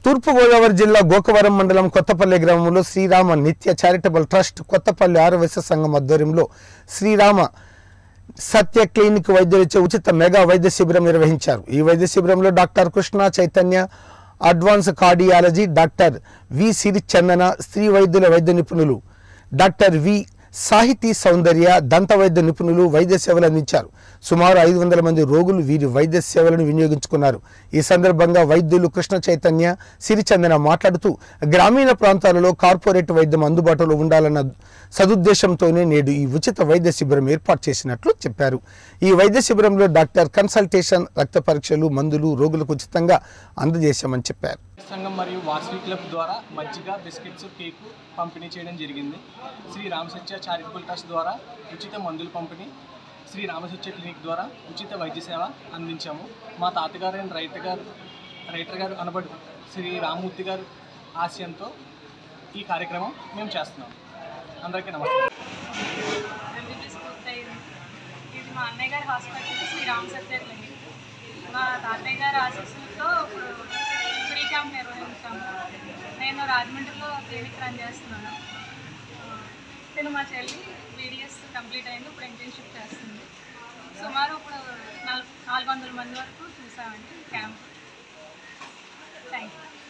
తూర్పుగోదావరి జిల్లా గోకవరం మండలం కొత్తపల్లి గ్రామంలో శ్రీరామ నిత్య చారిటబుల్ ట్రస్ట్ కొత్తపల్లి ఆరోగ్య సంఘం ఆధ్వర్యంలో శ్రీరామ సత్య క్లినిక్ వైద్యులచే ఉచిత మెగా వైద్య శిబిరం నిర్వహించారు ఈ వైద్య శిబిరంలో doctor Krishna Chaitanya advance cardiology doctor V Sirichandana స్త్రీ వైద్యుల వైద్య నిపుణులు డాక్టర్ వి సాహితీ సౌందర్య దంత వైద్య నిపుణులు వైద్య సేవలు అందించారు సుమారు ఐదు వందల మంది రోగులు వీరి వైద్య సేవలను వినియోగించుకున్నారు ఈ సందర్భంగా వైద్యులు కృష్ణ చైతన్య సిరిచందన మాట్లాడుతూ గ్రామీణ ప్రాంతాలలో కార్పొరేట్ వైద్యం అందుబాటులో ఉండాలన్న సదుద్దేశంతోనే నేడు ఈ ఉచిత వైద్య శిబిరం ఏర్పాటు చేసినట్లు చెప్పారు ఈ వైద్య శిబిరంలో డాక్టర్ కన్సల్టేషన్ రక్త పరీక్షలు మందులు రోగులకు ఉచితంగా అందజేశామని చెప్పారు సంఘం మరియు వాసవి క్లబ్ ద్వారా మజ్జిగ బిస్కెట్స్ కేకు పంపిణీ చేయడం జరిగింది శ్రీ రామసత్య చారిటబుల్ ట్రస్ట్ ద్వారా ఉచిత మందుల పంపిణీ శ్రీ రామసత్య క్లినిక్ ద్వారా ఉచిత వైద్య సేవ అందించాము మా తాతగారు అయిన రైతు గారు రైటర్ గారు అనబడు శ్రీ రామమూర్తి గారు ఆశయంతో ఈ కార్యక్రమం మేము చేస్తున్నాం అందరికీ నమస్కారం ఎంబీబీఎస్ పూర్తయింది ఇది మా అన్నయ్య గారి హాస్పిటల్ శ్రీరామ్ సత్య క్లినిక్ మా తాతయ్య గారి ఆశీస్సులతో ఇప్పుడు ఫ్రీ క్యాంప్ నిర్వహించాము నేను రాజమండ్రిలో క్లినిక్ రన్ చేస్తున్నాను నేను మా చెల్లి బీడీఎస్ కంప్లీట్ అయింది ఇప్పుడు ఇంటర్న్షిప్ చేస్తుంది సుమారు ఇప్పుడు నాలుగు నాలుగు వందల మంది వరకు చూసామండి క్యాంప్ థ్యాంక్ యూ